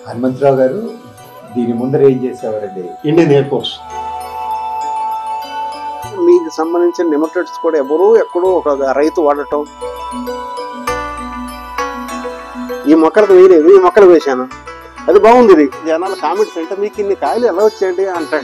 హనుమంతరావు గారు దీని ముందర ఏం చేసేవారండి ఇండియన్ ఎయిర్ ఫోర్స్ మీకు సంబంధించిన నిమటెడ్స్ కూడా ఎవరో ఎక్కడో ఒక రైతు వాడటం ఈ మొక్కలకు వేయలేదు ఈ మొక్కలు వేశాను అది బాగుంది ఇది జనాల కామెంట్స్ అంటే మీకు ఇన్ని కాయలు ఎలా వచ్చాయండి అంటాడు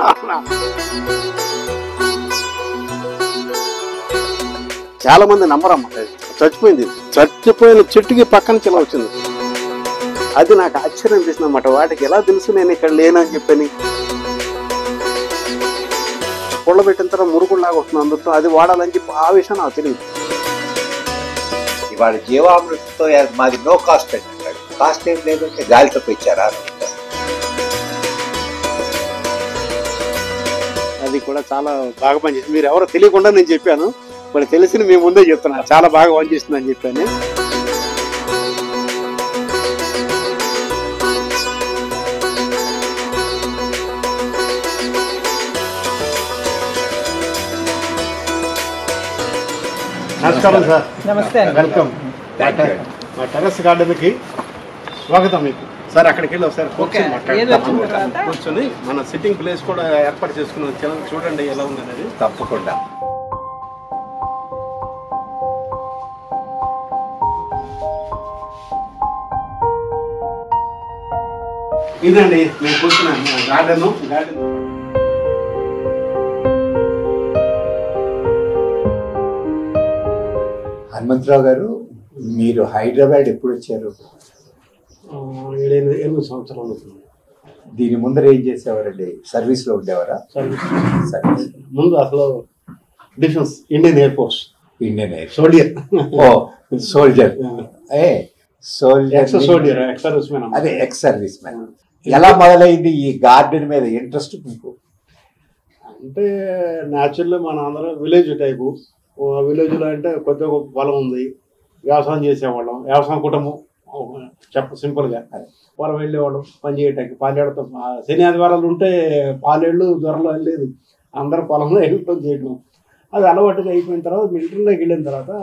చాలా మంది నమ్మరమ్మ చచ్చిపోయింది చచ్చిపోయిన చెట్టుకి పక్కన చిల వచ్చింది అది నాకు ఆశ్చర్యం అనిపిస్తుంది అన్నమాట వాటికి ఎలా తెలుసు నేను ఇక్కడ లేనని చెప్పని పుల్ల పెట్టిన తర్వాత మురుగులాగా వస్తుంది అందుతో అది వాడాలని చెప్పి ఆ విషయం నాకు తెలియదు ఇవాళ జీవామృతితో మాది నో కాస్ట్ అండి అంటాడు కాస్ట్ ఏం లేదంటే గాలితో పెంచారా అని అంటారు. అది కూడా చాలా బాగా పనిచేసింది మీరు ఎవరో తెలియకుండా నేను చెప్పాను మరి తెలిసిన మీ ముందే చెప్తున్నా చాలా బాగా పనిచేస్తుంది అని చెప్పాను నమస్కారం సార్ నమస్తే అండి వెల్కమ్ మా టెర్రస్ గార్డెన్ కి స్వాగతం మీకు సార్ అక్కడికి వెళ్ళి ఒకసారి కూర్చొని ఏది వచ్చిన మాట్లాడతాం తర్వాత? కూర్చొని మన సిట్టింగ్ ప్లేస్ కూడా ఏర్పాటు చేసుకున్నాం చిన్న- చూడండి ఎలా ఉంది అనేది తప్పకుండా ఇదండి నేను కూర్చున్న గార్డెన్ గార్డెన్ హనుమంతరావు గారు మీరు హైదరాబాద్ ఎప్పుడు వచ్చారు ఏడెనిమిది ఎనిమిది సంవత్సరాలు అవుతుంది దీని ముందర ఏం చేసేవారండి సర్వీస్ లో ఉండేవారా సర్వీస్ సర్వీస్ ముందు అసలు defence Indian air force Indian air soldier ఓ soldier a soldier ex soldier ex serviceman అదే ఎక్స్ సర్వీస్ మ్యాన్ ఎలా మొదలైంది ఈ గార్డెన్ మీద ఇంట్రెస్ట్ మీకు అంటే న్యాచురల్ మన అందరం విలేజ్ టైపు విలేజ్లో అంటే కొద్దిగా గొప్ప పొలం ఉంది వ్యవసాయం చేసేవాళ్ళం వ్యవసాయం కుటుంబం చెప్ప సింపుల్గా పొలం వెళ్ళేవాళ్ళం పని చేయటానికి పాలేళ్ళతో శని ఆదివారాలు ఉంటే పాలేళ్ళు దొరలు వెళ్ళలేదు అందరూ పొలంలో వెళ్ళటం చేయడం అది అలవాటుగా అయిపోయిన తర్వాత మిలిటరీలోకి వెళ్ళిన తర్వాత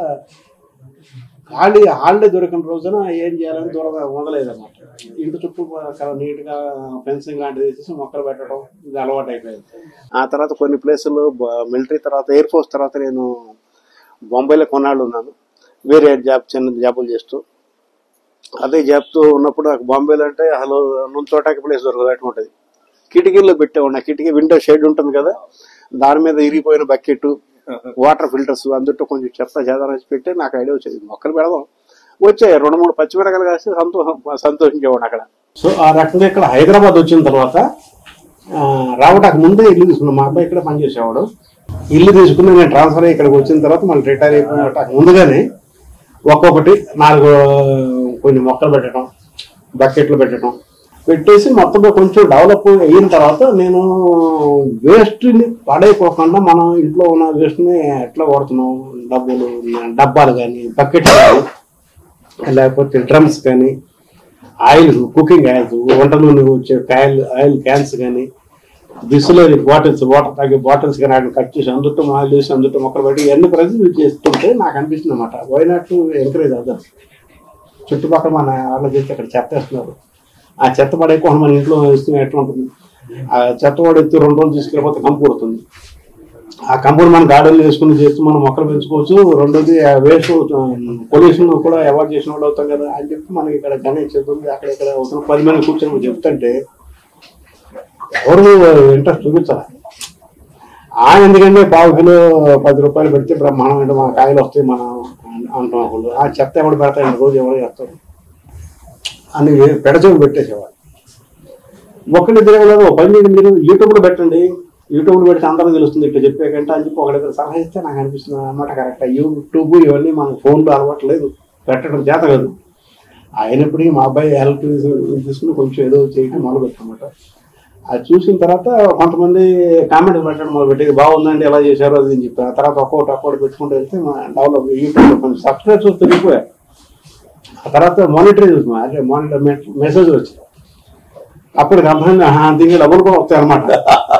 ఖాళీ హాలిడే దొరికిన రోజున ఏం చేయాలని దూరం వదలేదన్నమాట ఇంటి చుట్టూ చాలా నీట్గా ఫెన్సింగ్ లాంటిది వేసేసి మొక్కలు పెట్టడం ఇది అలవాటు అయిపోయింది ఆ తర్వాత కొన్ని ప్లేసులు మిలిటరీ తర్వాత ఎయిర్ ఫోర్స్ తర్వాత నేను బొంబాయిలో కొన్నాళ్ళు ఉన్నాను వేరే జాబ్ చిన్న జాబులు చేస్తూ అదే జాబ్తో ఉన్నప్పుడు నాకు బాంబేలో అంటే అసలు నుంచోటానికి ప్లేస్ దొరకదు అటువంటిది కిటికీల్లో పెట్టేవాడిని కిటికీ విండో షేడ్ ఉంటుంది కదా దాని మీద ఇరిగిపోయిన బకెట్ వాటర్ ఫిల్టర్స్ అందులో కొంచెం చెత్త చేదారం వేసి పెట్టి నాకు ఐడియా వచ్చేది మొక్కలు పెడదాం వచ్చాయి రెండు మూడు పచ్చిమిరకాయలు కాసి సంతోషం సంతోషించేవాడు అక్కడ సో ఆ రకంగా ఇక్కడ హైదరాబాద్ వచ్చిన తర్వాత ఆ, రావడానికి ముందే ఇల్లు తీసుకున్నాం మా అబ్బాయి ఇక్కడ పనిచేసేవాడు ఇల్లు తీసుకుని నేను ట్రాన్స్ఫర్ అయ్యి ఇక్కడికి వచ్చిన తర్వాత మళ్ళీ రిటైర్ అయిపోయిన ముందుగానే ఒక్కొక్కటి నాలుగు కొన్ని మొక్కలు పెట్టడం బకెట్లు పెట్టడం పెట్టేసి మొత్తం కొంచెం డెవలప్ అయిన తర్వాత నేను వేస్ట్ని పడైపోకుండా మనం ఇంట్లో ఉన్న వేస్ట్ని ఎట్లా వాడుతున్నాం డబ్బులు డబ్బాలు కానీ బకెట్లు కానీ లేకపోతే డ్రమ్స్ కానీ ఆయిల్ కుకింగ్ ఆయిల్స్ వంట నూనె వచ్చే ఆయిల్ ఆయిల్ క్యాన్స్ కానీ బిస్లరీ బాటిల్స్ వాటర్ తాగే బాటిల్స్ కానీ వాటిని కట్ చేసి అందుతో ఆయిల్ చేసి అందుతో మొక్కలు పెట్టి ఇవన్నీ ప్రజలు చేస్తుంటే నాకు అనిపిస్తుంది అనమాట వైనాట్ ఎంకరేజ్ అదర్ చుట్టుపక్కల మన వాళ్ళు చేస్తే అక్కడ చెత్త వేస్తున్నారు ఆ చెత్త పడేయకుండా మన ఇంట్లో వేస్తున్న ఎట్లా ఉంటుంది ఆ చెత్త పడేస్తే రెండు రోజులు తీసుకెళ్ళిపోతే కంపు కొడుతుంది ఆ కంపెనీ మనం గార్డెన్ వేసుకుని చేస్తూ మనం మొక్కలు పెంచుకోవచ్చు రెండోది వేస్ట్ పొల్యూషన్ కూడా అవాయిడ్ చేసిన వాళ్ళు అవుతాం కదా అని చెప్పి మనకి ఇక్కడ గణేష్ చెప్తుంది అక్కడ ఇక్కడ అవుతున్న పది మంది కూర్చొని మనం చెప్తుంటే ఎవరు ఇంట్రెస్ట్ చూపించాలి ఆ ఎందుకంటే పావు కిలో పది రూపాయలు పెడితే బ్రహ్మాండం అంటే మన కాయలు వస్తాయి మనం అంటాం ఒకళ్ళు ఆ చెత్త ఎవరు పెడతాయి రోజు ఎవరు చేస్తారు అని పెడచోలు పెట్టేసేవాళ్ళు ఒక్కటి తిరగలేదు ఒక పని చేయండి మీరు యూట్యూబ్లో పెట్టండి యూట్యూబ్లో పెడితే అందరూ తెలుస్తుంది ఇట్లా చెప్పే కంటే అని చెప్పి ఒకరి సలహా ఇస్తే నాకు అనిపిస్తుంది అన్నమాట కరెక్ట్ యూట్యూబ్ ఇవన్నీ మన ఫోన్లో అలవాట్లేదు పెట్టడం చేత కాదు అయినప్పటికీ మా అబ్బాయి హెల్ప్ తీసుకుని కొంచెం ఏదో చేయడం మొదలు పెట్టామన్నమాట అది చూసిన తర్వాత కొంతమంది కామెంట్ పెట్టడం మొదలు పెట్టి బాగుందండి ఎలా చేశారో అది అని చెప్పి ఆ తర్వాత ఒక్కొక్కటి ఒక్కొక్కటి పెట్టుకుంటూ వెళ్తే మా డెవలప్ యూట్యూబ్లో కొంచెం సబ్స్క్రైబ్స్ పెరిగిపోయాయి ఆ తర్వాత మానిటరీ చూస్తున్నాం అదే మానిటర్ మెసేజ్ వచ్చింది అప్పుడు అర్థమైంది ఆహా, దీనికి డబ్బులు కూడా వస్తాయి అనమాట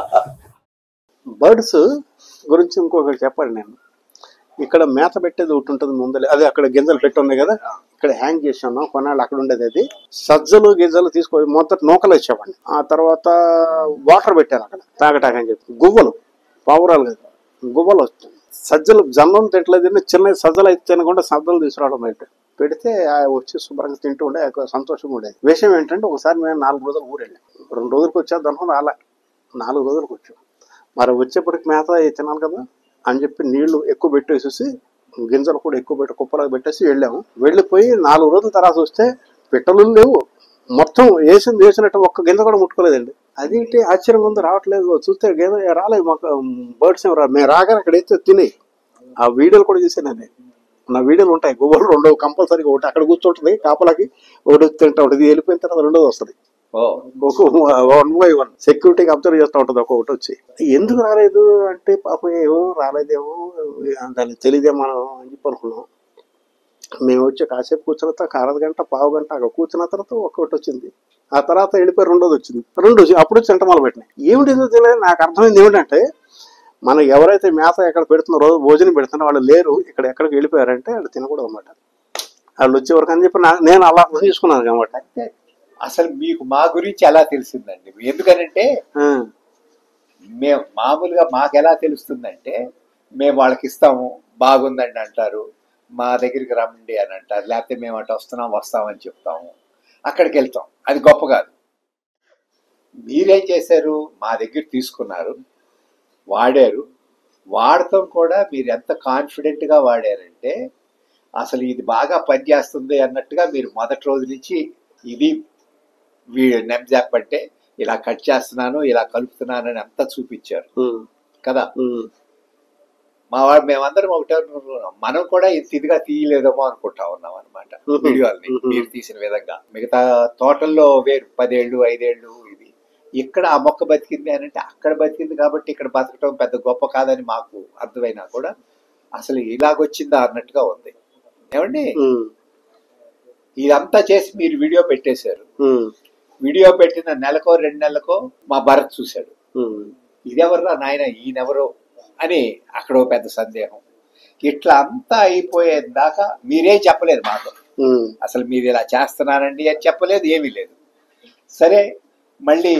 బర్డ్స్ గురించి ఇంకొకటి చెప్పండి నేను ఇక్కడ మేత పెట్టేది ఒకటి ఉంటుంది ముందలే అదే అక్కడ గింజలు పెట్టి ఉంది కదా ఇక్కడ హ్యాంగ్ చేసి ఉన్నాం కొన్నాళ్ళు అక్కడ ఉండేది అది సజ్జలు గిజ్జలు తీసుకొని మొదట నూకలు వచ్చేవాడిని ఆ తర్వాత వాటర్ పెట్టారు అక్కడ తాగటానికి అని చెప్పి గువ్వలు పావురాలు కదా గువ్వలు వస్తాయి సజ్జలు జన్మం తింటలేదు చిన్న సజ్జలు అయితే తినకుండా సజ్జలు తీసుకురావడం బయట పెడితే ఆ వచ్చి శుభ్రంగా తింటూ ఉండే ఎక్కువ సంతోషంగా ఉండేది విషయం ఏంటంటే ఒకసారి మేము నాలుగు రోజులు ఊరు వెళ్ళాం రెండు రోజులకు వచ్చేది అనుకుని రాలే నాలుగు రోజులకు వచ్చాం మరి వచ్చేప్పటికి మేత అవి తినాలి కదా అని చెప్పి నీళ్లు ఎక్కువ పెట్టేసేసి గింజలు కూడా ఎక్కువ పెట్టి కుప్పలకు పెట్టేసి వెళ్ళాము వెళ్ళిపోయి నాలుగు రోజుల తర్వాత వస్తే పిట్టలు లేవు మొత్తం వేసింది వేసినట్టు ఒక్క గింజ కూడా ముట్టుకోలేదండి అదేంటి ఆశ్చర్యం ఉంది రావట్లేదు చూస్తే గింజ రాలేదు మాకు బర్డ్స్ ఏం రా మేము రాగానే అక్కడ అయితే తినేయి ఆ వీడియోలు కూడా చూసాను నేను నా వీడియోలు ఉంటాయి గూగుల్ రెండో కంపల్సరీగా ఒకటి అక్కడ కూర్చుంటుంది కాపలాకి ఒకటి తింటా ఉంటుంది ఇది వెళ్ళిపోయిన తర్వాత రెండోది వస్తుంది ఓ ఒక వన్ బై వన్ సెక్యూరిటీకి అబ్జర్వ్ చేస్తూ ఉంటుంది ఒక్కొక్కటి వచ్చి ఎందుకు రాలేదు అంటే పాపం ఏమో రాలేదేమో దాన్ని తెలియదే మనం అని చెప్పి అనుకున్నాం మేము వచ్చి కాసేపు కూర్చున్న తర్వాత ఒక అరగ గంట పావు గంట అక్కడ కూర్చున్న తర్వాత ఒక్కొక్కటి వచ్చింది ఆ తర్వాత వెళ్ళిపోయి రెండోది వచ్చింది రెండు వచ్చి అప్పుడు చింటమాలు పెట్టినాయి ఏమిటి ఎందుకు తెలియదు నాకు అర్థమైంది ఏమిటంటే మనం ఎవరైతే మేత ఎక్కడ పెడుతున్నారో రోజు భోజనం పెడుతున్నారో వాళ్ళు లేరు ఇక్కడ ఎక్కడికి వెళ్ళిపోయారంటే వాళ్ళు తినకూడదు అనమాట వాళ్ళు వచ్చేవరకు అని చెప్పి నా- నేను అలా అర్థం చేసుకున్నాను అనమాట అంటే అసలు మీకు మా గురించి ఎలా తెలిసిందండి ఎందుకనంటే మేము మామూలుగా మాకు ఎలా తెలుస్తుందంటే మేము వాళ్ళకి ఇస్తాము బాగుందండి అంటారు మా దగ్గరికి రమ్మండి అని అంటారు లేకపోతే మేము అటు వస్తున్నాం వస్తామని చెప్తాము అక్కడికి వెళ్తాం అది గొప్ప కాదు మీరేం చేశారు మా దగ్గర తీసుకున్నారు వాడారు వాడటం కూడా మీరు ఎంత కాన్ఫిడెంట్గా వాడారంటే అసలు ఇది బాగా పనిచేస్తుంది అన్నట్టుగా మీరు మొదటి రోజు నుంచి ఇది నెమ్జాప్ అంటే ఇలా కట్ చేస్తున్నాను ఇలా కలుపుతున్నాను అని అంతా చూపించారు ఉమ్, కదా ఉమ్, మా వాడు మేమందరం ఒకటే అనుకుంటున్నాం మనం కూడా ఇంత ఇదిగా తీయలేదేమో అనుకుంటా ఉన్నాం అనమాట Mhm. వీడియోల్ని Mhm. మీరు తీసిన విధంగా మిగతా తోటల్లో వేరు పదేళ్ళు ఐదేళ్ళు ఇది ఇక్కడ ఆ మొక్క బతికింది అని అంటే అక్కడ బతికింది కాబట్టి ఇక్కడ బతకటం పెద్ద గొప్ప కాదని మాకు అర్థమైనా కూడా అసలు ఇలాగొచ్చిందా అన్నట్టుగా ఉంది ఏమండి ఉమ్, ఇదంతా చేసి మీరు వీడియో పెట్టేశారు ఉమ్, వీడియో పెట్టిన నెలకో రెండు నెలలకో మా భరత్ చూశాడు ఉమ్. ఇదెవర్రా నాయన ఈయనెవరో అని అక్కడ ఓ పెద్ద సందేహం ఇట్లా అంతా అయిపోయేదాకా దాకా మీరేం చెప్పలేదు మాకు ఉమ్, అసలు మీరు ఇలా చేస్తున్నారండి అని చెప్పలేదు ఏమీ లేదు సరే మళ్ళీ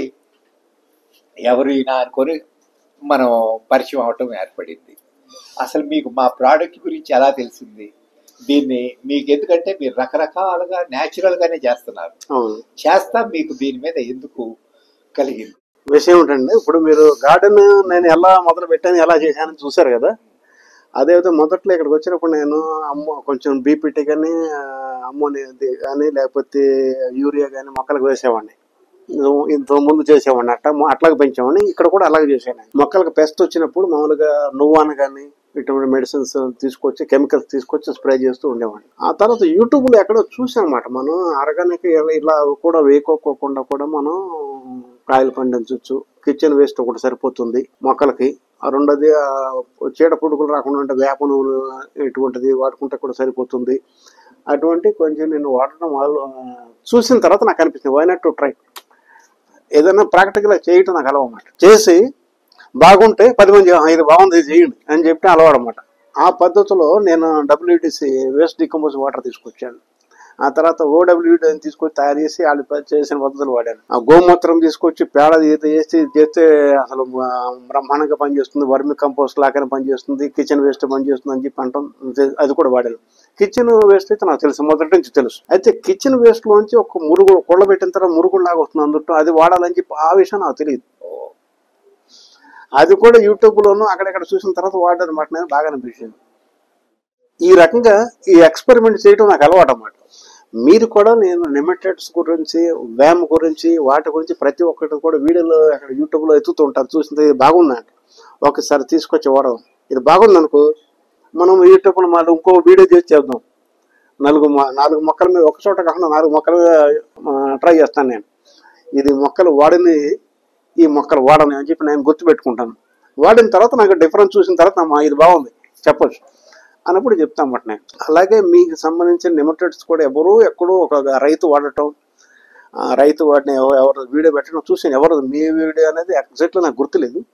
ఎవరు ఈయన అనుకొని మనం పరిచయం అవటం ఏర్పడింది అసలు మీకు మా ప్రోడక్ట్ గురించి ఎలా తెలిసింది దీన్ని మీకు ఎందుకంటే మీరు రకరకాలుగా natural గానే చేస్తున్నారు అవును చేస్తా మీకు దీని మీద ఎందుకు కలిగింది విషయం ఏంటంటే ఇప్పుడు మీరు గార్డెన్ నేను ఎలా మొదలు పెట్టాను ఎలా చేశానని చూశారు కదా అదేవిధంగా మొదట్లో ఇక్కడికి వచ్చినప్పుడు నేను అమ్మ కొంచెం బీపీటీ కానీ అమ్మోని కానీ లేకపోతే యూరియా కానీ మొక్కలకు వేసేవాడిని ఇంత- ఇంత ముందు చేసేవాడిని అట్లా అట్లాగే పెంచేవాడిని ఇక్కడ కూడా అలాగే చేశాను మొక్కలకు పెస్ట్ వచ్చినప్పుడు మామూలుగా నువ్వాన కానీ ఇటువంటి మెడిసిన్స్ తీసుకొచ్చి కెమికల్స్ తీసుకొచ్చి స్ప్రే చేస్తూ ఉండేవాడిని ఆ తర్వాత యూట్యూబ్ లో ఎక్కడో చూసామన్నమాట మనం ఆర్గానిక్ ఇలా కూడా వేయకోకుండా కూడా మనం కాయలు పండించవచ్చు కిచెన్ వేస్ట్ ఒకటి సరిపోతుంది మొక్కలకి ఆ రెండోది ఆ చీడ పురుగులు రాకుండా ఉంటే వేప నూనె ఇటువంటిది వాడుకుంటే కూడా సరిపోతుంది అటువంటి కొంచెం నేను వాడడం మొదలు ఆ, చూసిన తర్వాత నాకు అనిపిస్తుంది వై నాట్ టు ట్రై ఏదైనా ప్రాక్టికల్ చేయటం నాకు అలవన్నమాట చేసి బాగుంటే పది మంది "ఆ, ఇది బాగుంది ఇది చేయండి అని చెప్పి అలవాడమాట ఆ పద్ధతిలో నేను డబ్ల్యూటీసీ వేస్ట్ డికంపోజ్ వాటర్ తీసుకొచ్చాను ఆ తర్వాత ఓడబ్ల్యూడి అని తీసుకొచ్చి తయారు చేసి వాళ్ళు ప- చేసిన పద్ధతులు వాడాను ఆ గోమూత్రం తీసుకొచ్చి పేడ ఇది చేసి చేస్తే అసలు ఆ, బ్రహ్మాండంగా పనిచేస్తుంది వర్మి కంపోస్ట్ లాగానే పనిచేస్తుంది కిచెన్ వేస్ట్ పనిచేస్తుంది అని చెప్పి అంటాం అది కూడా వాడాను కిచెన్ వేస్ట్ అయితే నాకు తెలుసు మొదటి నుంచి తెలుసు అయితే కిచెన్ వేస్ట్ లోంచి ఒక మురుగు కొళ్ళ పెట్టిన తర్వాత మురుగుడు లాగా వస్తుంది అందుట్లో అది వాడాలని చెప్పి ఆ విషయం నాకు తెలియదు అది కూడా యూట్యూబ్ లోను అక్కడక్కడ చూసిన తర్వాత వాడాను మాట నేను బాగా అనిపించింది ఈ రకంగా ఈ ఎక్స్పెరిమెంట్ చేయడం నాకు అలవాటు అన్నమాట మీరు కూడా నేను నెమెటెడ్స్ గురించి వ్యామ్ గురించి వాటి గురించి ప్రతి ఒక్కటి కూడా వీడియోలో అక్కడ యూట్యూబ్లో ఎత్తుతూ ఉంటారు చూసింది ఇది బాగుందండి ఒకసారి తీసుకొచ్చి వాడదాం ఇది బాగుంది అనుకో మనం యూట్యూబ్లో మళ్ళీ ఇంకో వీడియో చేసి చేద్దాం నలుగు మొ- నాలుగు మొక్కల మీద ఒక చోట కాకుండా నాలుగు మొక్కల మీద ట్రై చేస్తాను నేను ఇది మొక్కలు వాడిని ఈ మొక్కలు వాడని అని చెప్పి నేను గుర్తుపెట్టుకుంటాను వాడిన తర్వాత నాకు డిఫరెన్స్ చూసిన తర్వాత అమ్మా ఇది బాగుంది చెప్పొచ్చు అన్నప్పుడు చెప్తామట నేను అలాగే మీకు సంబంధించిన నిమటెడ్స్ కూడా ఎవరు ఎక్కడో ఒక రైతు వాడటం ఆ రైతు వాడిని ఎవ- ఎవరు వీడియో పెట్టడం చూసాను ఎవరు మీ వీడియో అనేది ఎగ్జాక్ట్లీ నాకు గుర్తులేదు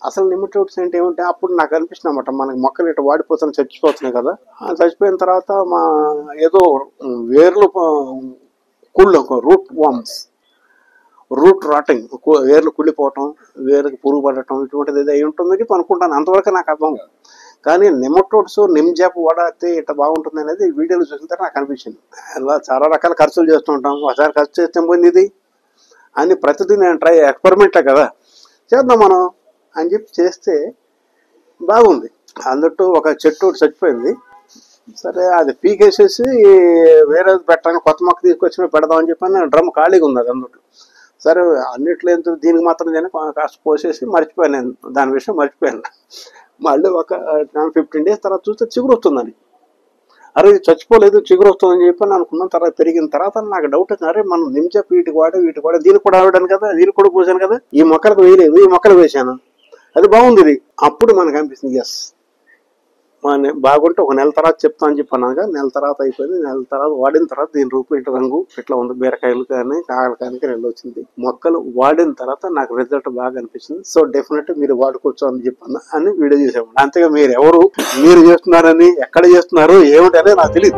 అసలు నిమిటోడ్స్ అంటే ఏమంటే అప్పుడు నాకు అనిపించింది అనమాట మనకి మొక్కలు ఇట్లా వాడిపోతున్నాయి చచ్చిపోతున్నాయి కదా ఆ చచ్చిపోయిన తర్వాత మా ఏదో వేర్లు కుళ్ళు రూట్ వామ్స్ రూట్ రాటింగ్ వేర్లు కుళ్ళిపోవటం వేరుకి పురుగు పడటం ఇటువంటిది ఏదో అయి ఉంటుందని చెప్పి అనుకుంటాను అంతవరకు నాకు అర్థం కానీ నిమటోడ్స్ నిమ్జాప్ వాడితే ఇట్లా బాగుంటుంది అనేది ఈ వీడియోలో చూసిన తర్వాత నాకు అనిపించింది అలా చాలా రకాల ఖర్చులు చేస్తూ ఉంటాం ఒకసారి ఖర్చు చేస్తే ఏం పోయింది ఇది అని ప్రతిదీ నేను ట్రై ఎక్స్పెరిమెంటే కదా చేద్దాం మనం అని చెప్పి చేస్తే బాగుంది అన్నట్టు ఒక చెట్టు ఒకటి చచ్చిపోయింది సరే అది పీకేసేసి వేరే పెట్టడానికి కొత్త మొక్క తీసుకొచ్చి పెడదామని చెప్పి డ్రమ్ ఖాళీగా ఉంది అది అన్నట్టు సరే అన్నిట్లో ఎంత దీనికి మాత్రం నేను కాస్త పోసేసి మర్చిపోయాను నేను దాని విషయం మర్చిపోయాను మళ్ళీ ఒక ఫిఫ్టీన్ డేస్ తర్వాత చూస్తే చిగురు వస్తుందని అరే ఇది చచ్చిపోలేదు చిగురు వస్తుందని చెప్పి నేను అనుకున్నాను తర్వాత పెరిగిన తర్వాత నాకు డౌట్ వచ్చింది అరే మనం నిమిషం వీటికి వాడే వీటికి వాడే దీనికి కూడా ఆడాను కదా దీనికి కూడా పోసాను కదా ఈ మొక్కలకు వేయలేదు ఈ మొక్కలు వేసాను అది బాగుంది ఇది అప్పుడు మనకు అనిపిస్తుంది ఎస్ మన బాగుంటే ఒక నెల తర్వాత చెప్తా అని చెప్పాను అనగా నెల తర్వాత అయిపోయింది నెల తర్వాత వాడిన తర్వాత దీని రూపు ఇట్లా రంగు ఇట్లా ఉంది బీరకాయలు కానీ కాయలు కానీ రెండు వచ్చింది మొక్కలు వాడిన తర్వాత నాకు రిజల్ట్ బాగా అనిపించింది సో డెఫినెట్ మీరు వాడుకోవచ్చు అని చెప్పాను అని వీడియో చేసాము అంతేగా మీరు ఎవరు మీరు చేస్తున్నారని ఎక్కడ చేస్తున్నారు ఏమిటి అనేది నాకు తెలియదు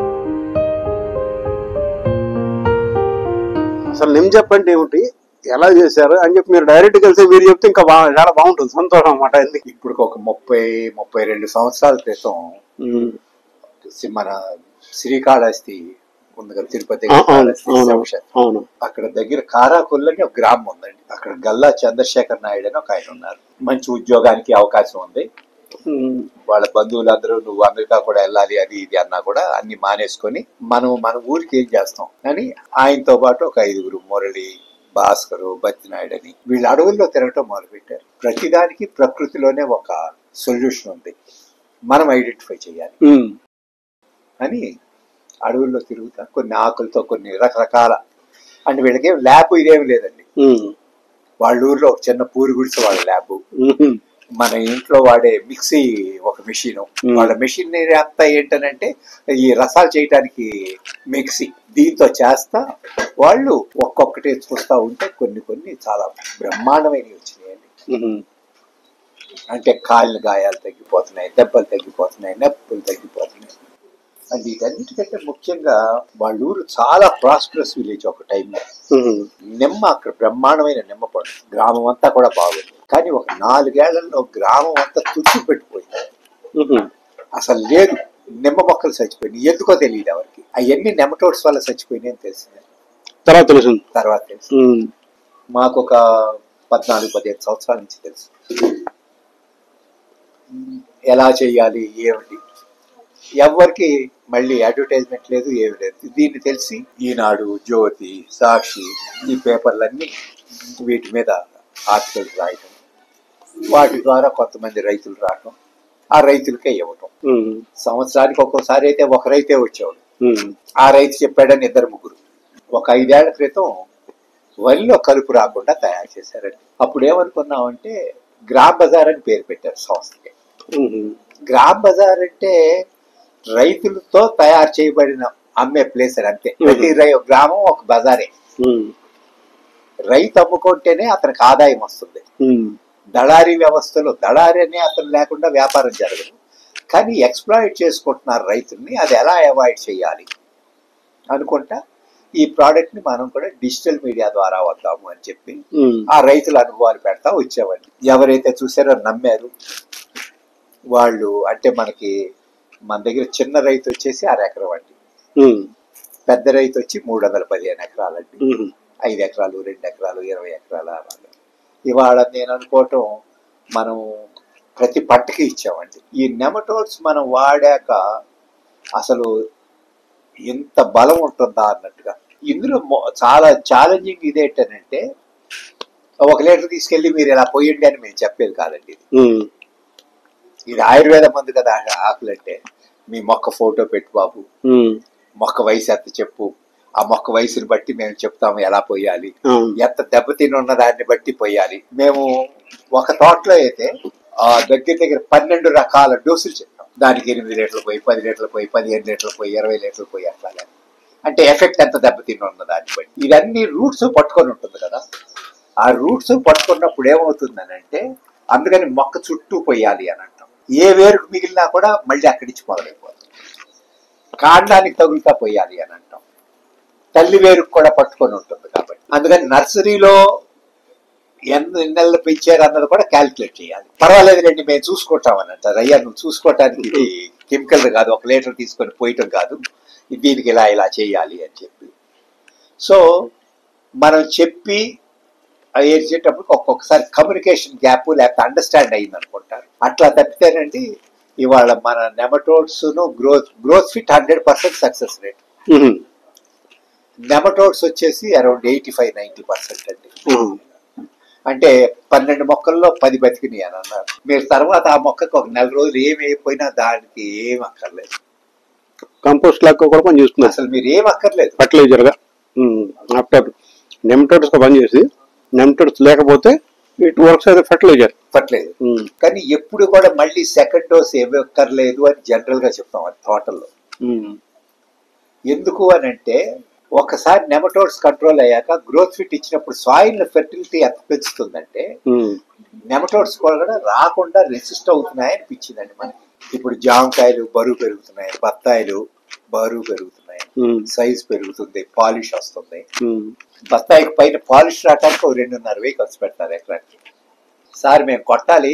అసలు నిమ్ చెప్పంటే ఏమిటి ఎలా చేశారు అని చెప్పి మీరు డైరెక్ట్ కలిసి మీరు చెప్తే ఇంకా బాగా చాలా బాగుంటుంది సంతోషం అనమాట ఎందుకు ఇప్పుడు ఒక ముప్పై ముప్పై రెండు సంవత్సరాల క్రితం సి- మన శ్రీకాళహస్తి ఉంది కదా తిరుపతి అవును కాళహస్తి అవును శంష- అవును అక్కడ దగ్గర కారాకొల్లు అని ఒక గ్రామం ఉందండి అక్కడ గల్లా చంద్రశేఖర్ నాయుడు అని ఒక ఆయన ఉన్నారు మంచి ఉద్యోగానికి అవకాశం ఉంది ఉమ్, వాళ్ళ బంధువులందరూ నువ్వు అమెరికా కూడా వెళ్ళాలి అది ఇది అన్నా కూడా అన్ని మానేసుకొని మనం మన ఊరికి ఏం చేస్తాం అని ఆయనతో పాటు ఒక ఐదుగురు మురళి భాస్కరు బత్తినాయుడు అని వీళ్ళు అడవుల్లో తిరగటం మొదలుపెట్టారు ప్రతిదానికి ప్రకృతిలోనే ఒక సొల్యూషన్ ఉంది మనం ఐడెంటిఫై చేయాలి ఉమ్, అని అడవుల్లో తిరుగుతా కొన్ని ఆకులతో కొన్ని రకరకాల అంటే వీళ్ళకి ల్యాబ్ ఇదేమి లేదండి ఉమ్, వాళ్ళ ఊర్లో ఒక చిన్న పూరి గుడిసె వాళ్ళ ల్యాబ్ ఉమ్, మన ఇంట్లో వాడే మిక్సీ ఒక మెషిన్ Hmm. వాళ్ళ మెషిన్ అంతా ఏంటనంటే ఈ రసాలు చేయడానికి మిక్సీ దీంతో చేస్తా వాళ్ళు ఒక్కొక్కటి చూస్తా ఉంటే కొన్ని కొన్ని చాలా బ్రహ్మాండమైనవి వచ్చినాయండి ఉమ్, అంటే కాళ్ళు గాయాలు తగ్గిపోతున్నాయి దెబ్బలు తగ్గిపోతున్నాయి నొప్పులు తగ్గిపోతున్నాయి అంటే వీటన్నిటికంటే ముఖ్యంగా వాళ్ళ ఊరు చాలా ప్రాస్పరస్ విలేజ్ ఒక టైంలో ఉమ్, నిమ్మ అక్కడ బ్రహ్మాండమైన నిమ్మ పండు గ్రామం అంతా కూడా బాగుంది కానీ ఒక నాలుగేళ్లలో గ్రామం అంతా తుట్టు పెట్టిపోయింది ఉమ్, అసలు లేదు నిమ్మ మొక్కలు చచ్చిపోయినాయి ఎందుకో తెలియదు ఎవరికి అవన్నీ నెమటోడ్స్ వల్ల చచ్చిపోయినాయి అని తెలిసింది తర్వాత తెలిసింది తర్వాత తెలుసు ఉమ్, మాకు ఒక పద్నాలుగు పదిహేను సంవత్సరాల నుంచి తెలుసు ఎలా చేయాలి ఏమిటి ఎవరికి మళ్ళీ అడ్వర్టైజ్మెంట్ లేదు ఏమి లేదు దీన్ని తెలిసి ఈనాడు జ్యోతి సాక్షి ఈ పేపర్లన్నీ వీటి మీద ఆర్టికల్స్ రాయటం వాటి ద్వారా కొంతమంది రైతులు రావటం ఆ రైతులకే ఇవ్వటం ఉమ్, సంవత్సరానికి ఒక్కోసారి అయితే ఒక రైతే వచ్చేవాడు ఉమ్, ఆ రైతు చెప్పాడని ఇద్దరు ముగ్గురు ఒక ఐదేళ్ల క్రితం వరిలో కలుపు రాకుండా తయారు చేశారండి అప్పుడు ఏమనుకున్నామంటే గ్రామ్ బజార్ అని పేరు పెట్టారు సంస్థకి ఉమ్, గ్రామ్ బజార్ అంటే రైతులతో తయారు చేయబడిన అమ్మే ప్లేస్ అని అంతే ప్రతి రై గ్రామం ఒక బజారే ఉమ్, రైతు అమ్ముకుంటేనే అతనికి ఆదాయం వస్తుంది ఉమ్, దళారీ వ్యవస్థలో దళారీ అనే అతను లేకుండా వ్యాపారం జరగదు కానీ ఎక్స్ప్లాయిట్ చేసుకుంటున్నారు రైతుల్ని అది ఎలా అవాయిడ్ చేయాలి అనుకుంటా ఈ ప్రోడక్ట్ ని మనం కూడా డిజిటల్ మీడియా ద్వారా వద్దాము అని చెప్పి ఉమ్, ఆ రైతుల అనుభవాలు పెడతా వచ్చేవాడిని ఎవరైతే చూసారో నమ్మారు వాళ్ళు అంటే మనకి మన దగ్గర చిన్న రైతు వచ్చేసి అర ఎకరం అండి ఉమ్, పెద్ద రైతు వచ్చి మూడు వందల పదిహేను ఎకరాలండి ఉమ్, ఐదు ఎకరాలు రెండు ఎకరాలు ఇరవై ఎకరాలు అలాగా ఇవాళ నేను అనుకోవటం మనం ప్రతి పంటకి ఇచ్చామండి ఈ నెమటోడ్స్ మనం వాడాక అసలు ఎంత బలం ఉంటుందా అన్నట్టుగా ఇందులో మొ- చాలా ఛాలెంజింగ్ ఇదేంటనంటే ఒక లీటర్ తీసుకెళ్లి మీరు ఇలా పోయండి అని మేము చెప్పేది కాదండి ఇది ఉమ్, ఇది ఆయుర్వేద మందు కదా ఆకులంటే మీ మొక్క ఫోటో పెట్టు బాబు ఉమ్, మొక్క వయసు ఎంత చెప్పు ఆ మొక్క వయసుని బట్టి మేము చెప్తాము ఎలా పోయాలి అవును. ఎంత దెబ్బతిని ఉన్న దాన్ని బట్టి పోయాలి మేము ఒక తోటలో అయితే ఆ దగ్గర దగ్గర పన్నెండు రకాల డోసులు చెప్తాం దానికి ఎనిమిది లీటర్లు పోయి పది లీటర్లు పోయి పదిహేను లీటర్లు పోయి ఇరవై లీటర్లు పోయి అట్లా కానీ. అంటే ఎఫెక్ట్ ఎంత దెబ్బతిని ఉన్న దాన్ని బట్టి ఇవన్నీ రూట్స్ పట్టుకొని ఉంటుంది కదా ఆ రూట్స్ పట్టుకున్నప్పుడు ఏమవుతుందని అంటే అందుకని మొక్క చుట్టూ పోయాలి అని అంటాం ఏ వేరుకు మిగిలినా కూడా మళ్ళీ అక్కడి నుంచి మొదలైపోతుంది కాండానికి తగులుతా పోయాలి అని అంటాం తల్లి వేరుకు కూడా పట్టుకొని ఉంటుంది కాబట్టి అందుకని నర్సరీలో ఎన్ని నెలలు పెంచారు అన్నది కూడా క్యాల్కులేట్ చేయాలి పర్వాలేదు రండి మేము చూసుకుంటాం అని అంటారు అయ్యా నువ్వు చూసుకోవటానికి ఇది కెమికల్ కాదు ఒక లీటర్ తీసుకొని పోయటం కాదు దీనికి ఇలా ఇలా చేయాలి అని చెప్పి సో మనం చెప్పి అది చేసేటప్పుడు ఒక్కొక్కసారి కమ్యూనికేషన్ గ్యాప్ లేకపోతే అండర్స్టాండ్ అయింది అనుకుంటారు అట్లా తప్పితేనండి ఇవాళ మన nematodes growth growth fit hundred percent success rate ఉహు. నెమటోడ్స్ వచ్చేసి around eighty five ninety percent అండి ఉహు. అంటే పన్నెండు మొక్కల్లో పది బతికినాయి అని అన్నారు మీరు తర్వాత ఆ మొక్కకు ఒక నెల రోజులు ఏమి అయిపోయినా దానికి ఏం అక్కర్లేదు కంపోస్ట్ లాగా కూడా పని చేస్తున్నారు అసలు మీరు ఏం అక్కర్లేదు ఫర్టిలైజర్ గా ఆఫ్టర్ నెమ్టోడ్స్ గా పనిచేసి నెమ్టోడ్స్ లేకపోతే ఇట్ వర్క్స్ అయితే ఫర్టిలైజర్ పట్టలేదు కానీ ఎప్పుడు కూడా మళ్ళీ సెకండ్ డోస్ ఏమి అక్కర్లేదు అని జనరల్ గా చెప్తాం అది తోటల్లో ఎందుకు అని అంటే ఒకసారి నెమటోడ్స్ కంట్రోల్ అయ్యాక గ్రోత్ ఫిట్ ఇచ్చినప్పుడు సాయిల్ ఫెర్టిలిటీ ఎంత పెంచుతుందంటే నెమటోడ్స్ కూడా రాకుండా రెసిస్ట్ అవుతున్నాయి అనిపించిందండి మనకి ఇప్పుడు జామకాయలు బరువు పెరుగుతున్నాయి బత్తాయిలు బరువు పెరుగుతున్నాయి సైజ్ పెరుగుతుంది పాలిష్ వస్తుంది బత్తాయికి పైన పాలిష్ రావడానికి ఒక రెండున్నర వేలు ఖర్చు పెడతారు ఎకరానికి సార్ మేము కొట్టాలి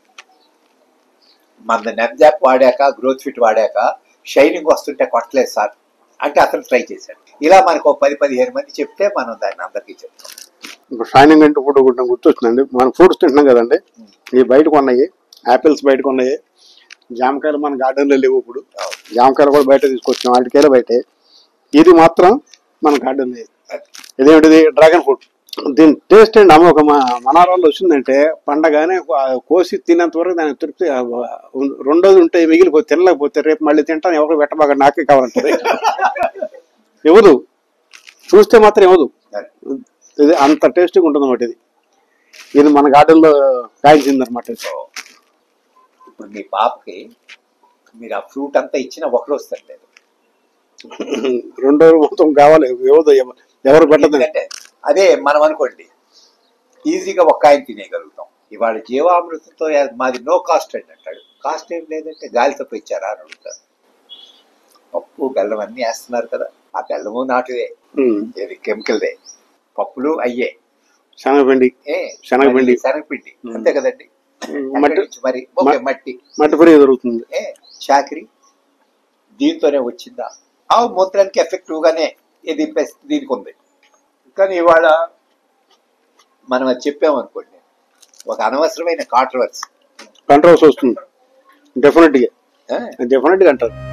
మన నెమ్జాప్ వాడాక గ్రోత్ ఫిట్ వాడాక షైనింగ్ వస్తుంటే కొట్టలేదు సార్ అంటే అతను ట్రై చేశాడు ఇలా మనకు ఒక పది పదిహేను మంది చెప్తే మనం దాన్ని అందరికీ చెప్తాం ఇప్పుడు షైనింగ్ అంటే ఇప్పుడు ఒకటి గుర్తొచ్చిందండి మనం ఫ్రూట్స్ తింటున్నాం కదండి ఇవి బయటకు ఉన్నాయి యాపిల్స్ బయటకు ఉన్నాయి జామకాయలు మన గార్డెన్లో లేవు ఇప్పుడు జామకాయలు కూడా బయట తీసుకొచ్చినాం వాటికాయలు బయటే ఇది మాత్రం మన గార్డెన్ ఇదేమిటిది డ్రాగన్ ఫ్రూట్ దీని టేస్ట్ అండి అమ్మ ఒక మనారాల్లో వచ్చిందంటే పండగానే కో- కోసి తినేంత వరకు దాని తృప్తి ఆ, రెండోది ఉంటే మిగిలిపోతే తినలేకపోతే రేపు మళ్ళీ తింటాను ఎవరు పెట్టబాగా నాకే కావాలంటది ఇవ్వదు చూస్తే మాత్రం ఇవ్వదు ఇది అంత టేస్టీగా ఉంటుంది అన్నమాట ఇది ఇది మన గార్డెన్ లో కాయించింది అనమాట సో ఇప్పుడు మీ పాపకి మీరు ఆ ఫ్రూట్ అంతా ఇచ్చిన ఒకరోజు తినలేదు రెండో మొత్తం కావాలి ఇవ్వదు ఎవ- ఎవరు పెట్టదు ఎందుకంటే అదే మనం అనుకోండి ఈజీగా ఒక్క ఆయన తినేయగలుగుతాం ఇవాళ జీవామృతంతో మాది నో కాస్ట్ అండి అంటాడు కాస్ట్ ఏం లేదంటే గాలితో ఇచ్చారా అని అడుగుతారు పప్పు బెల్లం అన్ని వేస్తున్నారు కదా ఆ బెల్లము నాటుదే ఇది కెమికల్దే పప్పులు అయ్యే శనగపిండి ఏ శనగపిండి. మరి శనగపిండి అంతే కదండి మట్టి ఎక్కడి నుంచి మరి ఓకే మ- మట్టి మట్టి ఫ్రీ దొరుకుతుంది ఏ చాకరీ దీంతోనే వచ్చిందా ఆవు మూత్రానికి ఎఫెక్టివ్ గానే ఇది పెస్- దీనికి ఉంది కానీ ఇవాళ మనం అది చెప్పామనుకోండి ఒక అనవసరమైన కాంట్రవర్సీ కంట్రోల్స్ వస్తుంది డెఫినెట్ గా డెఫినెట్ గా అంటారు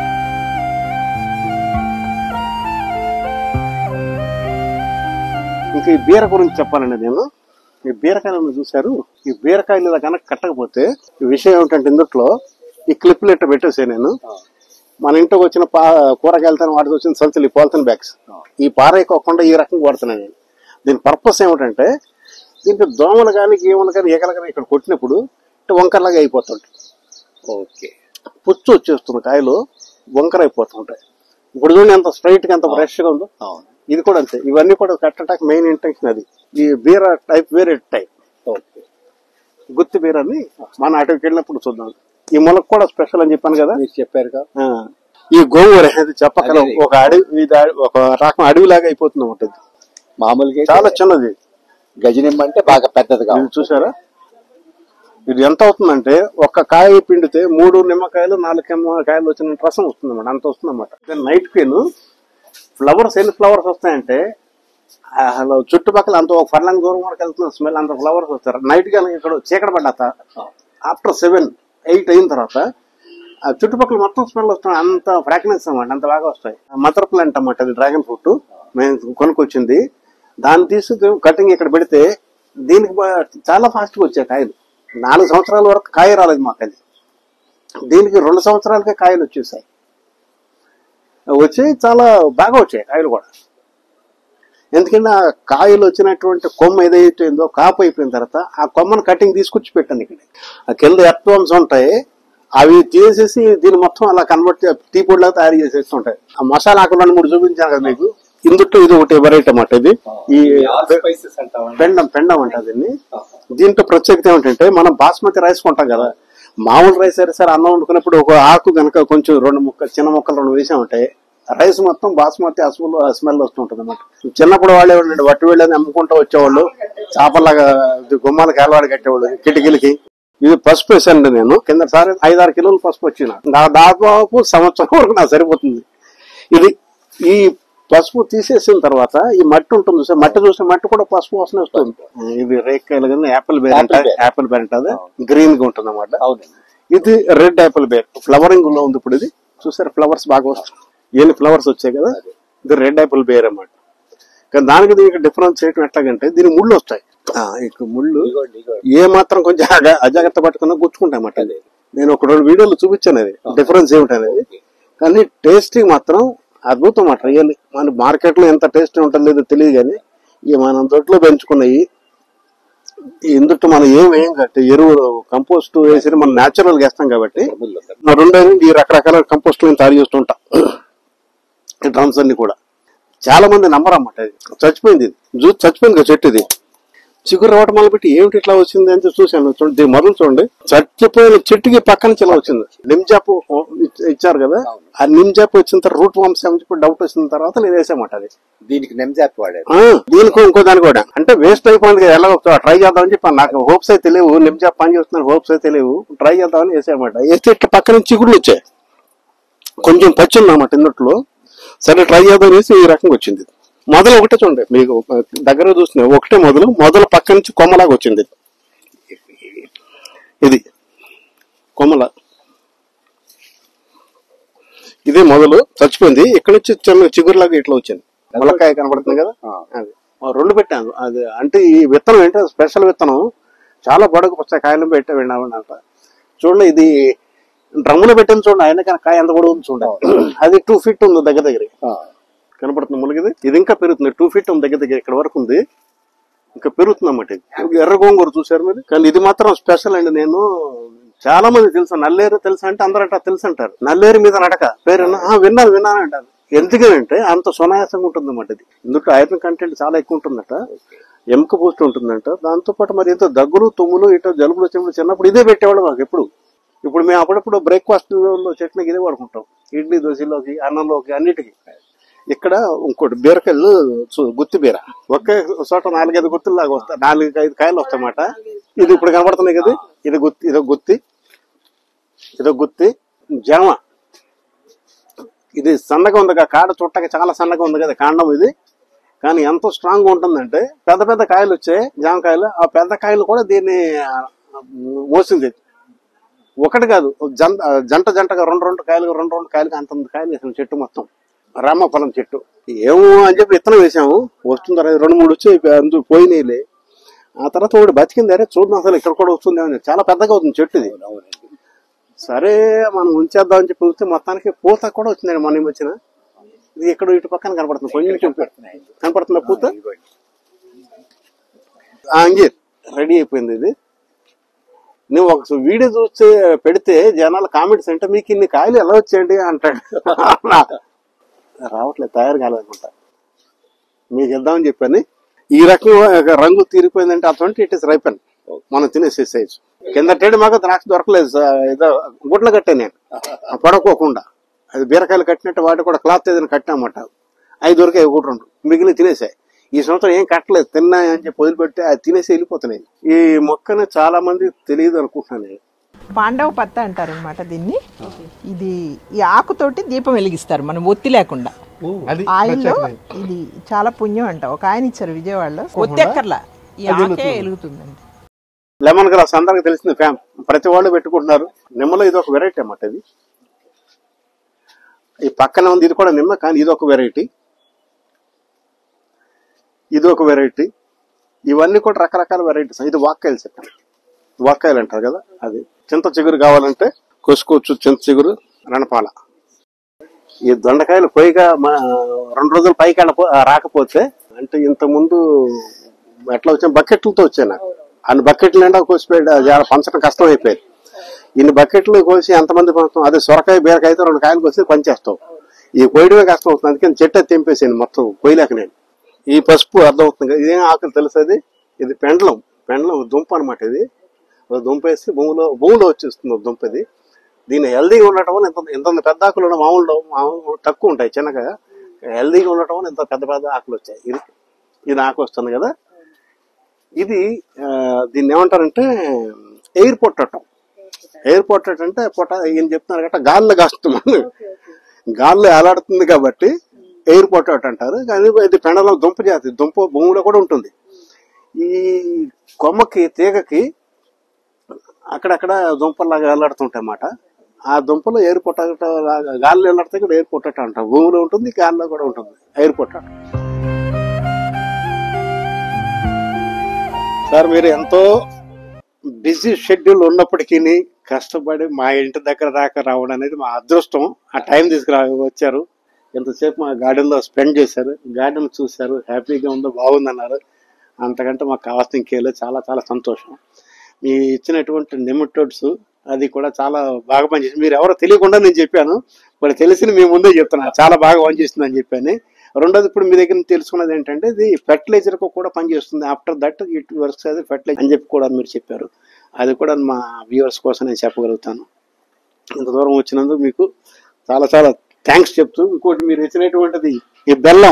ఇంకా ఈ బీర గురించి చెప్పాలండి నేను ఈ బీరకాయలను చూశారు ఈ బీరకాయలు ఇలా కనుక కట్టకపోతే ఈ విషయం ఏమిటంటే ఇందుట్లో ఈ క్లిప్లు ఇట్ట పెట్టేసే నేను మన ఇంటికి వచ్చిన పా కూరగాయలతో వాటికి వచ్చిన సంచులు ఈ పాలిథిన్ బ్యాగ్స్ ఈ పారేయకోకుండా ఈ రకంగా వాడుతున్నాను నేను దీని పర్పస్ ఏమిటంటే దీంట్లో దోమలు కానీ గేమలు కానీ ఈగలు కానీ ఇక్కడ కొట్టినప్పుడు ఇట్ట వంకరలాగా అయిపోతుంటాయి ఓకే పుచ్చు వచ్చేస్తుంది కాయలు వంకర అయిపోతుంటాయి ఇప్పుడు చూడండి ఎంత స్ట్రైట్ గా ఎంత ఫ్రెష్ గా ఉందో అవును ఇది కూడా అంతే ఇవన్నీ కూడా కట్టడానికి మెయిన్ ఇంటెన్షన్ అది ఈ బీర టైప్ వేరే టైప్ ఓకే గుత్తి బీర అని మన అటుకి వెళ్ళినప్పుడు చూద్దాం ఈ మొలక కూడా స్పెషల్ అని చెప్పాను కదా మీరు చెప్పారుగా ఆ. ఈ గోంగూర అది చెప్పకల అదే. ఒక అడవి ఇది అడవి- ఒక రకం అడవిలాగా అయిపోతుంది ఉంటుంది మామూలుగా చాలా చిన్నది గజనిమ్మ అంటే బాగా పెద్దదిగా ఇది చూసారా ఇది ఎంత అవుతుందంటే ఒక్క కాయ పిండితే మూడు నిమ్మకాయలు నాలుగు నిమ్మ కాయలు వచ్చిన రసం వస్తుంది అన్నమాట అంత వస్తుంది అనమాట నైట్ క్వీన్ ఫ్లవర్స్ ఎన్ని ఫ్లవర్స్ వస్తాయంటే అసలు చుట్టుపక్కల అంత ఒక ఫర్లాంగ్ దూరం వరకు వెళ్తున్న స్మెల్ అంత ఫ్లవర్స్ వస్తారు నైట్ గా ఇక్కడ చీకటి పడ్డాక ఆఫ్టర్ సెవెన్ ఎయిట్ అయిన తర్వాత ఆ చుట్టుపక్కల మొత్తం స్మెల్ వస్తాయి అంత ఫ్రాగ్రెన్స్ అన్నమాట అంత బాగా వస్తాయి మదర్ ప్లాంట్ అన్నమాట అది డ్రాగన్ ఫ్రూట్ మేము కొనుక్కొచ్చింది దాన్ని తీసి కటింగ్ ఇక్కడ పెడితే దీనికి బా- చాలా ఫాస్ట్ గా వచ్చాయి కాయలు నాలుగు సంవత్సరాల వరకు కాయ రాలేదు మాకు అది దీనికి రెండు సంవత్సరాలకే కాయలు వచ్చేసాయి వచ్చి చాలా బాగా వచ్చాయి కాయలు కూడా ఎందుకంటే ఆ కాయలు వచ్చినటువంటి కొమ్మ ఏదైతే ఉందో కాపు అయిపోయిన తర్వాత ఆ కొమ్మను కటింగ్ తీసుకొచ్చి పెట్టాను ఇక్కడ ఆ కింద ఎర్త్వామ్స్ ఉంటాయి అవి తీసేసి దీన్ని మొత్తం అలా కన్వర్ట్ టీ పొడి లాగా తయారు చేసేస్తుంటాయి ఆ మసాలా ఆకులు రెండు మూడు చూపించాను కదా మీకు ఇందుట్లో ఇది ఒకటి వెరైటీ అన్నమాట ఇది ఈ స్పైసెస్ అంటామండి పెండం పెండం అంటారు దీన్ని దీంట్లో ప్రత్యేకత ఏమిటంటే మనం బాస్మతి రైస్ కొంటాం కదా మామూలు రైస్ అయితే సరే అన్నం వండుకున్నప్పుడు ఒక ఆకు కనుక కొంచెం రెండు ముక్క చిన్న ముక్కలు రెండు వేసామంటే రైస్ మొత్తం బాస్మతి అసలు స్మెల్ వస్తుంటుంది అనమాట చిన్నప్పుడు వాళ్ళే ఉండండి వట్టి వెళ్ళని అమ్ముకుంటూ వచ్చేవాళ్ళు చేపలాగా గుమ్మాలు కేలవాడి కట్టేవాళ్ళు కిటికీలకి ఇది పసుపు వేసానండి నేను కింద సారి ఐదారు కిలోలు పసుపు వచ్చిన నా దాదాపు సంవత్సరం వరకు నాకు సరిపోతుంది ఇది ఈ పసుపు తీసేసిన తర్వాత ఈ మట్టి ఉంటుంది సార్ మట్టి చూస్తే మట్టి కూడా పసుపు వాసన వస్తుంది ఇది రేక్కాయలు కింద యాపిల్ బేర్ అంటే Apple bear. యాపిల్ బేర్ అంటే గ్రీన్ గా ఉంటుంది అన్నమాట అవునండి ఇది రెడ్ యాపిల్ బేర్ ఫ్లవరింగ్ లో ఉంది ఇప్పుడు ఇది చూసారు ఫ్లవర్స్ బాగా వస్తాయి ఎన్ని ఫ్లవర్స్ వచ్చాయి కదా ఇది రెడ్ యాపిల్ బేర్ అన్నమాట కానీ దానికి దీనికి డిఫరెన్స్ చేయడం ఎట్లాగంటే దీని ముళ్ళు వస్తాయి ఆ, ఇక ముళ్ళు ఇదిగోండి ఇదిగోండి ఏ మాత్రం కొంచెం అజా- అజాగ్రత్త పట్టుకున్నా గుచ్చుకుంటాయి అన్నమాట అది నేను ఒక రెండు వీడియోలు చూపించాను అది డిఫరెన్స్ ఏమిటనేది కానీ టేస్టింగ్ మాత్రం అద్భుతం అన్నమాట రియల్లీ మన మార్కెట్ లో ఎంత టేస్ట్ ఉంటుంది లేదో తెలియదు కానీ ఈ మనం దొడ్లో పెంచుకున్నాయి ఇందుట్లో మనం ఏం వేయం కాబట్టి ఎరువులు కంపోస్ట్ వేసి మనం న్యాచురల్ గా వేస్తాం కాబట్టి నా రెండేది ఈ రకరకాల కంపోస్ట్ నేను తయారు చేస్తుంటా ఈ డ్రమ్స్ అన్ని కూడా చాలా మంది నమ్మరన్నమాట ఇది చచ్చిపోయింది ఇది జూ చచ్చిపోయింది కదా చెట్టు ఇది చిగురు రావటం మొదలు పెట్టి ఏమిటి ఇట్లా వచ్చింది అని చూశాను చూడండి దీని మొదలు చూడండి చచ్చిపోయిన చెట్టుకి పక్కన నుంచి ఇలా వచ్చింది నిమ్జాపు ఇచ్- ఇచ్చారు కదా ఆ నిమ్జాపు వచ్చిన తర్వాత రూట్ వామ్స్ అని చెప్పి డౌట్ వచ్చిన తర్వాత నేను వేసామాట అది దీనికి నెమ్జాప్ వాడారు ఆ, దీనికి ఇంకో దాని కూడా అంటే వేస్ట్ అయిపోయింది కదా ఎలా ట్రై చేద్దామని చెప్పి నాకు హోప్స్ అయితే తెలియవు నిమ్జా పని చేస్తున్నాను హోప్స్ అయితే తెలియవు ట్రై చేద్దామని వేసామాట వేస్తే ఇట్లా పక్క నుంచి చిగుళ్ళు వచ్చాయి కొంచెం పచ్చి ఉందన్నమాట ఇందుట్లో సరే ట్రై చేద్దాం అనేసి ఈ రకంగా వచ్చింది మొదలు ఒకటే చూడండి మీకు దగ్గర చూస్తున్నా ఒకటే మొదలు మొదలు పక్క నుంచి కొమ్మలాగా వచ్చింది ఇది కొమ్మల ఇదే మొదలు చచ్చిపోయింది ఇక్కడ నుంచి చిన్న చిగురులాగా ఇట్లా వచ్చింది ములక్కాయ కనబడుతుంది కదా అది ఆ రెండు పెట్టాను అది అంటే ఈ విత్తనం ఏంటంటే స్పెషల్ విత్తనం చాలా పొడగు వస్తాయి కాయలు పెట్టే విన్నామంట చూడండి ఇది డ్రమ్ములో పెట్టింది చూడండి ఆయన కానీ కాయ ఎంత కూడా ఉంది చూడండి అది టూ ఫీట్ ఉంది దగ్గర దగ్గర కనపడుతుంది ములిగిది ఇది ఇంకా పెరుగుతుంది టూ ఫీట్ ఉంది దగ్గర దగ్గర ఇక్కడ వరకు ఉంది ఇంకా పెరుగుతుంది అన్నమాట ఇది ఎర్ర గోంగూర చూసారు మీరు కానీ ఇది మాత్రం స్పెషల్ అండి నేను చాలా మంది తెలుసు నల్లేరు తెలుసు అంటే అందరట తెలుసు అంటారు నల్లేరు మీద నడక పేరు విన్నా- ఆ, విన్నాను విన్నాను అంటారు ఎందుకంటే అంత సునాయాసంగా ఉంటుంది అన్నమాట ఇది ఇందులో ఐరన్ కంటెంట్ చాలా ఎక్కువ ఉంటుందట ఎముక బూస్ట్ ఉంటుందంట దాంతో పాటు మరి ఎంతో దగ్గులు తుమ్ములు ఇటు జలుబులు వచ్చినప్పుడు చిన్నప్పుడు ఇదే పెట్టేవాళ్ళు మాకు ఎప్పుడు ఇప్పుడు మేము అప్పుడప్పుడు బ్రేక్ఫాస్ట్ లో చట్నీకి ఇదే వాడుకుంటాం ఇడ్లీ దోశలోకి అన్నంలోకి అన్నిటికీ ఇక్కడ ఇంకోటి బీరకాయలు చూ- గుత్తి బీర ఒకే చోట నాలుగైదు గుత్తులు లాగా వస్తాయి నాలుగు ఐదు కాయలు వస్తాయన్నమాట ఇది ఇప్పుడు కనబడుతున్నాయి కదా ఇది గుత్తి ఇదో గుత్తి ఇదో గుత్తి జామ ఇది సన్నగా ఉంది కదా కాడ చుట్టగా చాలా సన్నగా ఉంది కదా కాండం ఇది కానీ ఎంత స్ట్రాంగ్ గా ఉంటుందంటే పెద్ద పెద్ద కాయలు వచ్చాయి జామకాయలు ఆ పెద్ద కాయలు కూడా దీన్ని ఆ, మోసింది ఒకటి కాదు జంట జంట జంటగా రెండు రెండు కాయలు రెండు రెండు కాయలు అంత కాయలు వేసాం చెట్టు మొత్తం రామఫలం చెట్టు ఏమో అని చెప్పి విత్తనం వేసాము వస్తుంది రా- రెండు మూడు వచ్చి అందుకు పోయినాయిలే ఆ తర్వాత ఒకటి బతికింది అరే చూడండి అసలు ఇక్కడ కూడా వస్తుంది అని చాలా పెద్దగా అవుతుంది చెట్టు ఇది సరే మనం ఉంచేద్దాం అని చెప్పి ఉంచితే మొత్తానికి పూత కూడా వచ్చిందండి మొన్న వచ్చిన ఇది ఇక్కడ ఇటు పక్కన కనపడుతుంది కొంచెం కనపడుతుంది పూత ఆ, అంగీర్ రెడీ అయిపోయింది ఇది నువ్వు ఒక వీడియో చూస్తే పెడితే జనాలు కామెంట్స్ అంటే మీకు ఇన్ని కాయలు ఎలా వచ్చాయండి అంటాడు రావట్లేదు తయారు కాలేదనుకుంటా మీకు ఇద్దామని చెప్పాను ఈ రకంగా రంగు తీరిపోయిందంటే అటువంటి ఇట్ ఇస్ రైపన్ మనం తినేసే సైజ్ కింద టేడు మాకు ద్రాక్ష దొరకలేదు స- ఏదో గుడ్లు కట్టే నేను ఆ పడుకోకుండా అది బీరకాయలు కట్టినట్టు వాటి కూడా క్లాత్ ఏదైనా కట్టామట అవి దొరికాయి ఒకటి రెండు మిగిలిన తినేసాయి ఈ సంవత్సరం ఏం కట్టలేదు తిన్నాయి అని చెప్పి వదిలిపెట్టి అది తినేసి వెళ్ళిపోతున్నాయి ఈ మొక్కని చాలా మంది తెలియదు అనుకుంటున్నాను నేను. పాండవ పత్త అంటారు అనమాట దీన్ని ఇది ఈ ఆకుతోటి దీపం వెలిగిస్తారు మనం ఒత్తి లేకుండా అది ఆయిల్లో ఇది చాలా పుణ్యం అంట ఒక ఆయన ఇచ్చారు విజయవాడలో ఒత్తి ఎక్కర్లా ఈ ఆకే వెలుగుతుందండి లెమన్ గ్రాస్ అందరికి తెలిసింది ఫ్యామ్ ప్రతి వాళ్ళు పెట్టుకుంటున్నారు నిమ్మలో ఇది ఒక వెరైటీ అన్నమాట ఇది ఈ పక్కన ఉంది ఇది కూడా నిమ్మ కానీ ఇది ఒక వెరైటీ ఇది ఒక వెరైటీ ఇవన్నీ కూడా రకరకాల వెరైటీస్ ఇది వాక్కాయలు చెట్టు వాక్కాయలు అంటారు కదా అది చింత చిగురు కావాలంటే కోసుకోవచ్చు చింత చిగురు రణపాల ఈ దొండకాయలు పొయ్యిగా మా రెండు రోజులు పైకి వెళ్ళపో రాకపోతే అంటే ఇంత ముందు ఎట్లా వచ్చాయి బకెట్లతో వచ్చాయి నాకు అన్ని బకెట్లు నిండా కోసిపోయాడు అది చాలా పంచడం కష్టం అయిపోయింది ఇన్ని బకెట్లు కోసి ఎంతమంది పంచుతాం అదే సొరకాయ బీరకాయ అయితే రెండు కాయలు కోసి పంచేస్తాం ఈ కొయ్యడమే కష్టం అవుతుంది అందుకని చెట్టు అది తెంపేసాను మొత్తం కొయ్యలేక నేను ఈ పసుపు అర్థమవుతుంది కదా ఇదేం ఆకులు తెలుసు అది ఇది పెండలం పెండలం దుంప అనమాట ఇది ఒక దుంప వేసి భూమిలో భూమిలో వచ్చేస్తుంది ఒక దుంప ఇది దీని హెల్దీగా ఉండటం వల్ల ఇంత ఇంత పెద్ద ఆకులు ఉన్న మామూలు మామూలు తక్కువ ఉంటాయి చిన్నగా హెల్దీగా ఉండటం వల్ల ఇంత పెద్ద పెద్ద ఆకులు వచ్చాయి ఇది ఇది ఆకు వస్తుంది కదా ఇది ఆ, దీన్ని ఏమంటారంటే ఎయిర్ పొట్టటం ఎయిర్ పొట్టట్ అంటే పొట ఈయన చెప్తున్నారు కదా గాల్లో కాస్తున్నాం గాల్లో ఏలాడుతుంది కాబట్టి ఎయిర్ పొటాట్ అంటారు కానీ ఇది పెండలం దుంప జాతి దుంప భూమిలో కూడా ఉంటుంది ఈ కొమ్మకి తీగకి అక్కడక్కడ దుంపలాగా వేలాడుతుంటాయి అన్నమాట ఆ దుంపలు ఎయిర్ పొటాట గాల్లో వేలాడితే కూడా ఎయిర్ పొటాట అంటాం భూమిలో ఉంటుంది గాల్లో కూడా ఉంటుంది ఎయిర్ పొటాట సార్ మీరు ఎంతో బిజీ షెడ్యూల్ ఉన్నప్పటికీ కష్టపడి మా ఇంటి దగ్గర దాకా రావడం అనేది మా అదృష్టం ఆ టైం తీసుకురా వచ్చారు ఎంతసేపు మా గార్డెన్ లో స్పెండ్ చేశారు గార్డెన్ చూశారు హ్యాపీగా ఉందో బాగుందన్నారు అంతకంటే మాకు కావాల్సిన ఇంకేలో చాలా చాలా సంతోషం మీ ఇచ్చినటువంటి నెమిటోడ్స్ అది కూడా చాలా బాగా పనిచేసింది మీరు ఎవరో తెలియకుండా నేను చెప్పాను మరి తెలిసిన మీ ముందే చెప్తున్నా చాలా బాగా పనిచేస్తుంది అని చెప్పాను రెండోది ఇప్పుడు మీ దగ్గర నుంచి తెలుసుకున్నది ఏంటంటే ఇది ఫెర్టిలైజర్ కూడా పనిచేస్తుంది ఆఫ్టర్ దట్ ఇట్ వర్క్స్ అది ఫెర్టిలైజర్ అని చెప్పి కూడా మీరు చెప్పారు అది కూడా మా వ్యూవర్స్ కోసం నేను చెప్పగలుగుతాను ఇంత దూరం వచ్చినందుకు మీకు చాలా చాలా థ్యాంక్స్ చెప్తూ ఇంకోటి మీరు ఇచ్చినటువంటిది ఈ బెల్లం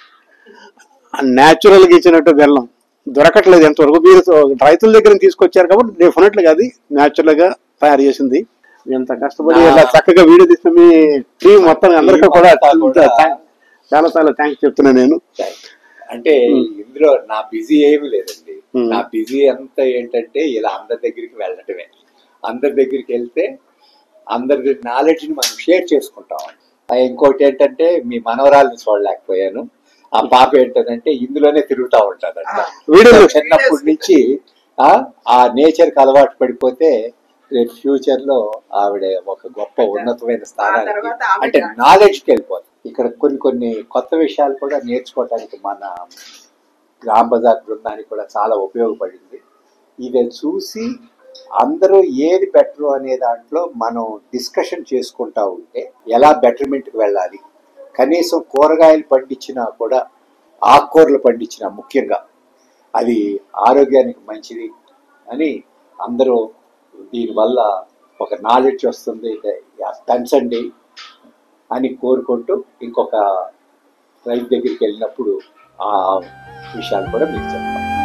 న్యాచురల్ గా ఇచ్చినట్టు బెల్లం దొరకట్లేదు ఎంతవరకు మీరు రైతుల దగ్గర నుంచి తీసుకొచ్చారు కాబట్టి డెఫినెట్ గా అది న్యాచురల్ గా తయారు చేసింది ఎంత కష్టపడి ఇలా చక్కగా వీడియో తీసిన మీ టీం మొత్తం అందరికీ కూడా thank- చాలా చాలా థ్యాంక్స్ చెప్తున్నా నేను అంటే ఇందులో నా బిజీ ఏమీ లేదండి Hmm. నా బిజీ అంతా ఏంటంటే ఇలా అందరి దగ్గరికి వెళ్ళటమే అందరి దగ్గరికి వెళ్తే అందరి నాలెడ్జ్ ని మనం షేర్ చేసుకుంటాం ఆ, ఇంకోటి ఏంటంటే మీ మనవరాల్ని చూడలేకపోయాను ఆ పాప ఏంటంటే ఇందులోనే తిరుగుతూ ఉంటాదంట వీడియోలు చిన్నప్పటి నుంచి ఆ ఆ నేచర్ కి అలవాటు పడిపోతే రేపు ఫ్యూచర్ లో ఆవిడ ఒక గొప్ప ఉన్నతమైన స్థానానికి తర్వాత ఆవిడ- అంటే నాలెడ్జ్ కి వెళ్ళిపోతుంది ఇక్కడ కొన్ని కొన్ని కొత్త విషయాలు కూడా నేర్చుకోవడానికి మన గ్రామ్ బజార్ బృందానికి కూడా చాలా ఉపయోగపడింది ఇది చూసి అందరూ ఏది బెటర్ అనే దాంట్లో మనం డిస్కషన్ చేసుకుంటా ఉంటే ఎలా బెటర్మెంట్కి వెళ్ళాలి కనీసం కూరగాయలు పండించినా కూడా ఆకుకూరలు పండించినా ముఖ్యంగా అది ఆరోగ్యానికి మంచిది అని అందరూ దీనివల్ల ఒక నాలెడ్జ్ వస్తుంది పెంచండి అని కోరుకుంటూ ఇంకొక రైతు దగ్గరికి వెళ్ళినప్పుడు ఆ విషయాలు కూడా మీకు చెప్తాను